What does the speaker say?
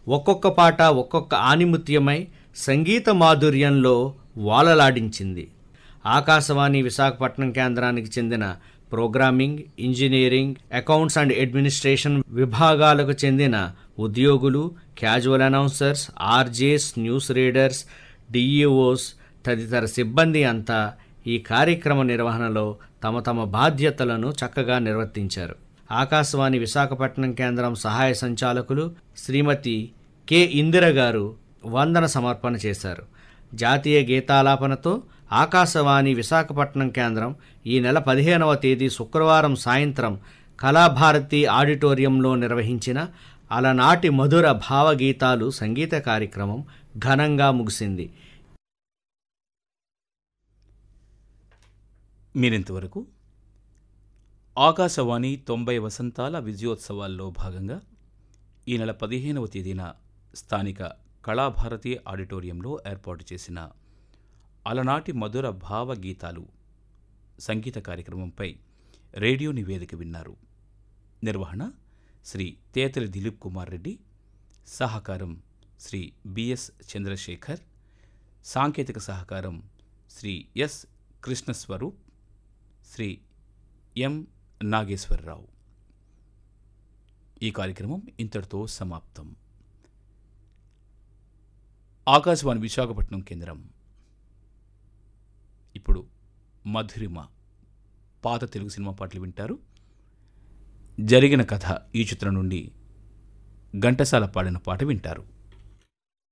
ఒక్కొక్క పాట ఒక్కొక్క ఆనిముత్యమై సంగీత మాధుర్యంలో వాలలాడించింది ఆకాశవాణి విశాఖపట్నం కేంద్రానికి చెందిన programming engineering accounts and administration విభాగాలకు చెందిన ఉద్యోగులు casual announcers RJs news readers DEOs తదితర సిబ్బంది అంతా ఈ కార్యక్రమ నిర్వహణలో తమ తమ బాధ్యతలను చక్కగా నిర్వర్తించారు ఆకాశవాణి విశాఖపట్నం కేంద్రం సహాయ సంచాలకులు శ్రీమతి కె ఇందిర గారు వందన సమర్పణ చేశారు జాతీయ గీతాలాపనతో ఆకాశవాణి విశాఖపట్నం కేంద్రం ఈ నెల పదిహేనవ తేదీ శుక్రవారం సాయంత్రం కళాభారతి ఆడిటోరియంలో నిర్వహించిన అలనాటి మధుర భావగీతాలు సంగీత కార్యక్రమం ఘనంగా ముగిసింది మీరింతవరకు ఆకాశవాణి తొంభై వసంతాల విజయోత్సవాల్లో భాగంగా ఈ నెల పదిహేనవ తేదీన స్థానిక కళాభారతి ఆడిటోరియంలో ఏర్పాటు చేసిన అలనాటి మధుర భావగీతాలు సంగీత కార్యక్రమంపై రేడియో నివేదిక విన్నారు నిర్వహణ శ్రీ తేతలి దిలీప్ కుమార్ రెడ్డి సహకారం శ్రీ బిఎస్ చంద్రశేఖర్ సాంకేతిక సహకారం శ్రీ ఎస్ కృష్ణస్వరూప్ శ్రీ ఎం నాగేశ్వరరావు ఈ కార్యక్రమం ఇంతటితో సమాప్తం ఆకాశవాణి విశాఖపట్నం కేంద్రం ఇప్పుడు మధురిమ పాత తెలుగు సినిమా పాటలు వింటారు జరిగిన కథ ఈ చిత్రం నుండి ఘంటసాల పాడిన పాట వింటారు